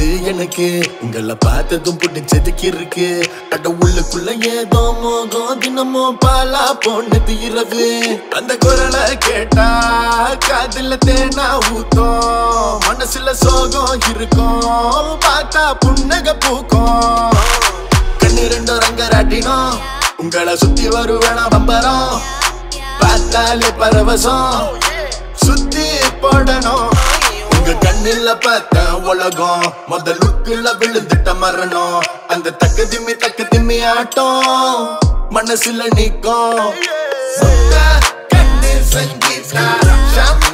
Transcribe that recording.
எனக்கு உங்களை பார்த்ததும் பிடிச்சதுக்கு இருக்கு அட உள்ளுக்குள்ள ஏதோ மோகம் தினமும் பாலா போனது இரவு அந்த குரலை கேட்டா காதுல தேனா ஊத்தோம் மனசுல சோகம் இருக்கும் பார்த்தா புன்னக பூக்கும் கண்ணு ரெண்டும் ரங்கராட்டினோம் உங்களை சுத்தி வருவேனா பம்பரம் பார்த்தாலே பரவசம் சுத்தி போடணும் உங்க கண்ணில பார்த்த உலகம் முத லுக்குல விழுந்துட்ட மரணம் அந்த தக்க திம்மி தக்க திம்மி ஆட்டம் மனசுல நிக்கும் முத்த கண்ணு சங்கீதா ஷாம்